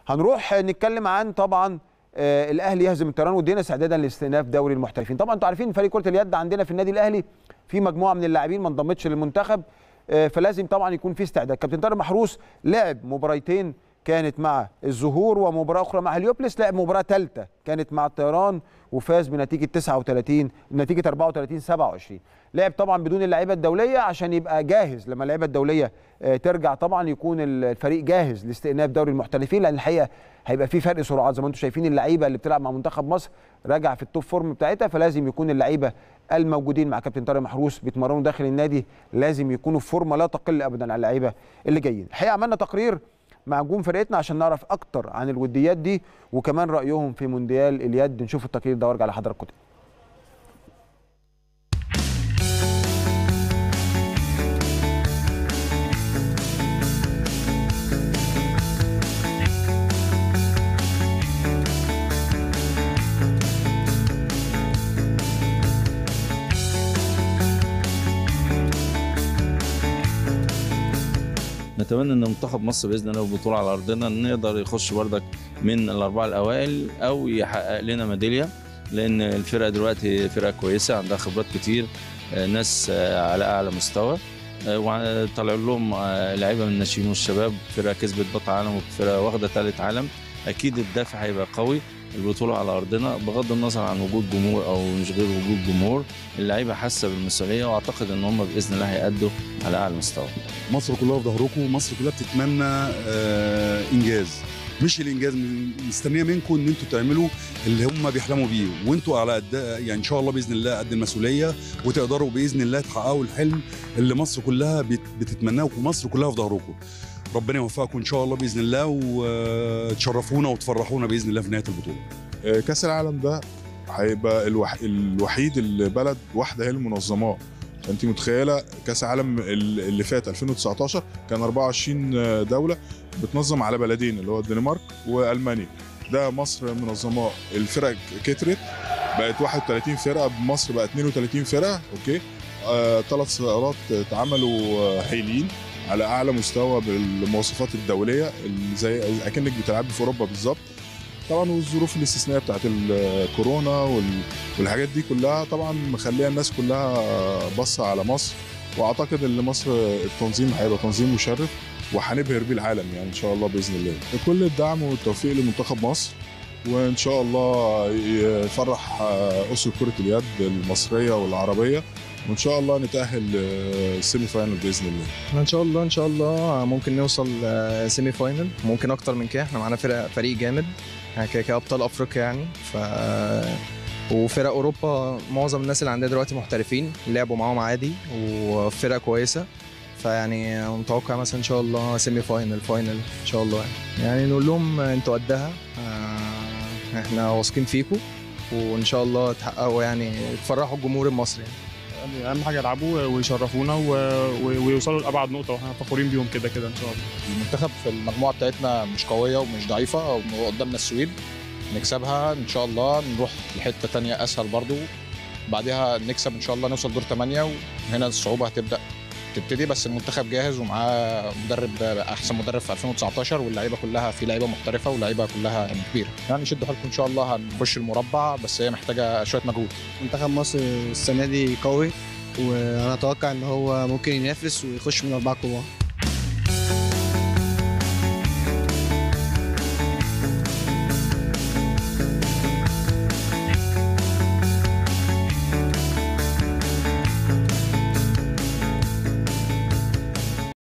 هنروح نتكلم عن طبعا آه الاهلي يهزم الطيران ودينا استعدادا لاستئناف دوري المحترفين طبعا انتوا عارفين فريق كره اليد عندنا في النادي الاهلي في مجموعه من اللاعبين ما انضمتش للمنتخب آه فلازم طبعا يكون في استعداد كابتن طارق محروس لعب مباريتين كانت مع الزهور ومباراه اخرى مع هليوبلس لعب مباراه ثالثه كانت مع الطيران وفاز بنتيجه 39 نتيجه 34 27 لعب طبعا بدون اللعيبه الدوليه عشان يبقى جاهز لما اللعيبه الدوليه ترجع طبعا يكون الفريق جاهز لاستئناف دوري المحترفين لان الحقيقه هيبقى في فرق سرعات زي ما انتم شايفين اللعيبه اللي بتلعب مع منتخب مصر راجع في التوب فورم بتاعتها فلازم يكون اللعيبه الموجودين مع كابتن طارق محروس بيتمرنوا داخل النادي لازم يكونوا في فورمه لا تقل ابدا عن اللعيبه اللي جايين الحقيقه عملنا تقرير مع نجوم فرقتنا عشان نعرف اكتر عن الوديات دي وكمان رايهم في مونديال اليد نشوف التقرير ده وارجع لحضراتكم تاني نتمنى ان منتخب مصر باذن الله البطوله على ارضنا نقدر يخش بردك من الاربعه الاوائل او يحقق لنا ميداليه لان الفرقه دلوقتي فرقه كويسه عندها خبرات كتير ناس على اعلى مستوى وطلعوا لهم لعيبه من الناشئين والشباب فرقه كسبت بطل عالم وفرقه واخده ثالث عالم اكيد الدافع هيبقى قوي البطوله على ارضنا بغض النظر عن وجود جمهور او مش غير وجود جمهور اللعيبه حاسه بالمسؤوليه واعتقد ان هم باذن الله هيأدوا على اعلى مستوى مصر كلها في ظهركم مصر كلها بتتمنى آه انجاز مش الانجاز مستنيه منكم ان انتوا تعملوا اللي هم بيحلموا بيه وانتوا على قد يعني ان شاء الله باذن الله قد المسؤوليه وتقدروا باذن الله تحققوا الحلم اللي مصر كلها بتتمناه ومصر كلها في ظهركم ربنا يوفقكم ان شاء الله باذن الله وتشرفونا وتفرحونا باذن الله في نهايه البطوله. كاس العالم ده هيبقى الوح... الوحيد اللي بلد واحده هي المنظماه انت متخيله كاس العالم اللي فات 2019 كان 24 دوله بتنظم على بلدين اللي هو الدنمارك والمانيا ده مصر منظماه الفرق كترت بقت 31 فرقه بمصر بقى 32 فرقه اوكي ثلاث آه سيارات اتعملوا حيلين على اعلى مستوى بالمواصفات الدوليه زي اكنك بتلعبي في اوروبا بالظبط طبعا والظروف الاستثنائيه بتاعت الكورونا والحاجات دي كلها طبعا مخليه الناس كلها باصه على مصر واعتقد ان مصر التنظيم هيبقى تنظيم مشرف وهنبهر بيه العالم يعني ان شاء الله باذن الله كل الدعم والتوفيق لمنتخب مصر وان شاء الله يفرح اسر كره اليد المصريه والعربيه وان شاء الله نتاهل السيمي فاينل باذن الله احنا ان شاء الله ان شاء الله ممكن نوصل سيمي فاينل ممكن اكتر من كده احنا معانا فرق فريق جامد كده كده ابطال افريقيا يعني ف وفرق اوروبا معظم الناس اللي عندنا دلوقتي محترفين لعبوا معاهم عادي وفرق كويسه فيعني متوقع مثلا ان شاء الله سيمي فاينل فاينل ان شاء الله يعني, يعني نقول لهم انتوا قدها احنا واثقين فيكم وان شاء الله تحققوا يعني تفرحوا الجمهور المصري يعني. يعني اهم حاجه يلعبوا ويشرفونا و... ويوصلوا لابعد نقطه واحنا فخورين بيهم كده كده ان شاء الله المنتخب في المجموعه بتاعتنا مش قويه ومش ضعيفه قدامنا السويد نكسبها ان شاء الله نروح لحته تانية اسهل برضو بعدها نكسب ان شاء الله نوصل دور 8 وهنا الصعوبه هتبدا تبتدي بس المنتخب جاهز ومعاه مدرب احسن مدرب في 2019 واللعيبه كلها في لعيبه محترفه واللعيبه كلها يعني كبيره يعني شدوا حيلكم ان شاء الله هنخش المربع بس هي محتاجه شويه مجهود منتخب مصر السنه دي قوي وانا اتوقع ان هو ممكن ينافس ويخش من اربعه كبار